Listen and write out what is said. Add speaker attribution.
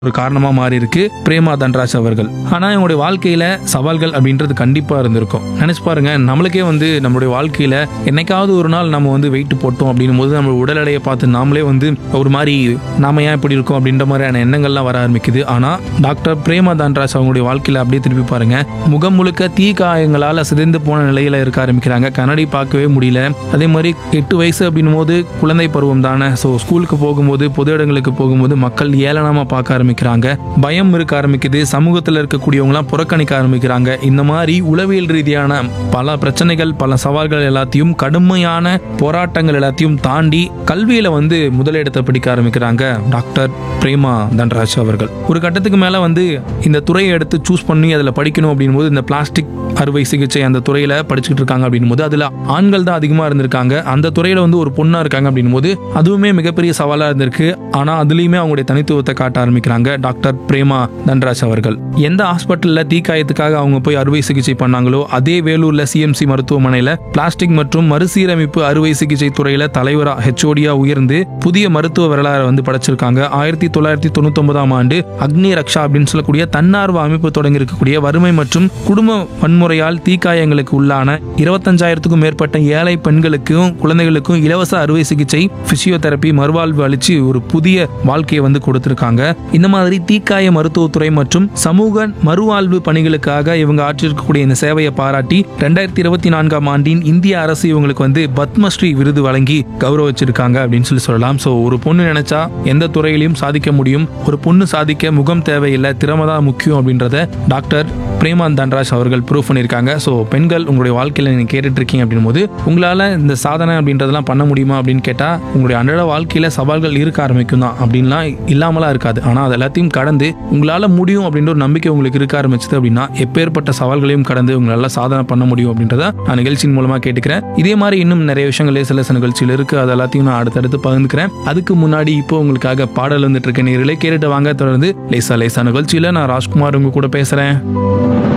Speaker 1: ஒரு காரணமா மாறி இருக்கு பிரேமா தன்ராஜ் அவர்கள் ஆனா இவங்களுடைய வாழ்க்கையில சவால்கள் அப்படின்றது கண்டிப்பா இருந்திருக்கும் நினைச்சு பாருங்க நம்மளுக்கே வந்து நம்மளுடைய வாழ்க்கையில என்னைக்காவது ஒரு நாள் நம்ம வந்து வெயிட் போட்டோம் அப்படின்னும் போது நம்ம உடல் எடையை பார்த்து நாமளே வந்து ஒரு மாதிரி நாம ஏன் இப்படி இருக்கோம் அப்படின்ற மாதிரியான எண்ணங்கள்லாம் வர ஆரம்பிக்குது ஆனா டாக்டர் பிரேமா தன்ராஜ் அவங்களுடைய வாழ்க்கையில அப்படியே திருப்பி பாருங்க முகம் முழுக்க தீ காயங்களால சிதைந்து போன நிலையில இருக்க ஆரம்பிக்கிறாங்க கண்ணாடி பார்க்கவே முடியல அதே மாதிரி எட்டு வயசு அப்படின்னும் போது குழந்தை பருவம் தானே ஸோ ஸ்கூலுக்கு போகும்போது பொது இடங்களுக்கு போகும்போது மக்கள் ஏளனமா பார்க்க ஆரம்பிக்கிறாங்க பயம் இருக்க ஆரம்பிக்குது சமூகத்தில் இருக்கக்கூடியவங்களாம் புறக்கணிக்க ஆரம்பிக்கிறாங்க இந்த மாதிரி உளவியல் ரீதியான பல பிரச்சனைகள் பல சவால்கள் எல்லாத்தையும் கடுமையான போராட்டங்கள் எல்லாத்தையும் தாண்டி கல்வியில வந்து முதலிடத்தை பிடிக்க ஆரம்பிக்கிறாங்க டாக்டர் பிரேமா தன்ராஜ் அவர்கள் ஒரு கட்டத்துக்கு மேல வந்து இந்த துறையை எடுத்து சூஸ் பண்ணி அதில் படிக்கணும் அப்படின் போது இந்த பிளாஸ்டிக் அறுவை சிகிச்சை அந்த துறையில படிச்சுட்டு இருக்காங்க அப்படின் போது அதுல ஆண்கள் தான் அதிகமா இருந்திருக்காங்க அந்த துறையில வந்து ஒரு பொண்ணா இருக்காங்க அப்படின் போது அதுவுமே மிகப்பெரிய சவாலா இருந்திருக்கு ஆனா அதுலயுமே அவங்களுடைய தனித்துவத்தை காட்ட ஆரம்பிக்கிறாங்க டாக்டர் பிரேமா தன்ராஜ் அவர்கள் எந்த ஹாஸ்பிட்டல்ல தீக்காயத்துக்காக அவங்க போய் அறுவை சிகிச்சை பண்ணாங்களோ அதே வேலூர்ல சிஎம்சி மருத்துவமனையில பிளாஸ்டிக் மற்றும் மறுசீரமைப்பு அறுவை சிகிச்சை துறையில தலைவரா ஹெச்ஓடியா உயர்ந்து புதிய மருத்துவ வரலாறு வந்து படைச்சிருக்காங்க ஆயிரத்தி தொள்ளாயிரத்தி தொண்ணூத்தி ஒன்பதாம் ஆண்டு அக்னி ரக்ஷா அப்படின்னு சொல்லக்கூடிய தன்னார்வ அமைப்பு தொடங்கி இருக்கக்கூடிய வறுமை மற்றும் குடும்ப வன்முறையால் தீக்காயங்களுக்கு உள்ளான இருபத்தஞ்சாயிரத்துக்கும் மேற்பட்ட ஏழை பெண்களுக்கும் குழந்தைகளுக்கும் இலவச அறுவை சிகிச்சை பிசியோதெரப்பி மறுவாழ்வு அளிச்சு ஒரு புதிய வாழ்க்கையை வந்து கொடுத்திருக்காங்க இந்த மாதிரி தீக்காய மருத்துவத்துறை மற்றும் சமூக மறுவாழ்வு பணிகளுக்காக இவங்க ஆற்றிருக்கக்கூடிய இந்த சேவையை பாராட்டி ரெண்டாயிரத்தி இருபத்தி நான்காம் ஆண்டின் இந்திய அரசு இவங்களுக்கு வந்து பத்மஸ்ரீ விருது வழங்கி கௌரவிச்சிருக்காங்க அப்படின்னு சொல்லி சொல்லலாம் ஸோ ஒரு பொண்ணு நினைச்சா எந்த துறையிலையும் சாதிக்க முடியும் ஒரு பொண்ணு சாதிக்க முகம் தேவையில்லை திறமை தான் முக்கியம் அப்படின்றத டாக்டர் பிரேமான் தன்ராஜ் அவர்கள் ப்ரூவ் பண்ணியிருக்காங்க ஸோ பெண்கள் உங்களுடைய வாழ்க்கையில் நீங்கள் கேட்டுட்டு இருக்கீங்க அப்படின் போது உங்களால் இந்த சாதனை அப்படின்றதெல்லாம் பண்ண முடியுமா அப்படின்னு கேட்டால் உங்களுடைய அன்றாட வாழ்க்கையில் சவால்கள் இருக்க ஆரம்பிக்கும் தான் அப்படின்லாம் இல்லாமலாம் இருக்காது ஆனால் அது எல்லாத்தையும் கடந்து உங்களால் முடியும் அப்படின்ற ஒரு நம்பிக்கை உங்களுக்கு இருக்க ஆரம்பிச்சது அப்படின்னா எப்பேற்பட்ட சவால்களையும் கடந்து உங்களால் சாதனை பண்ண முடியும் அப்படின்றத நான் நிகழ்ச்சியின் மூலமாக கேட்டுக்கிறேன் இதே மாதிரி இன்னும் நிறைய விஷயங்கள் சில சில நிகழ்ச்சியில் இருக்கு அது எல்லாத்தையும் நான் அடுத்தடுத்து பகிர்ந்துக்கிறேன் அதுக்கு முன்னாடி இப்போ உங்களுக்காக பாடல் வந்துட்டு இருக்க நேர்களே கேட்டுட்டு வாங்க தொடர்ந்து லேசா லேசா நிகழ்ச்சியில் நான் ராஜ்குமார் உங்க கூட பேசுகிறேன்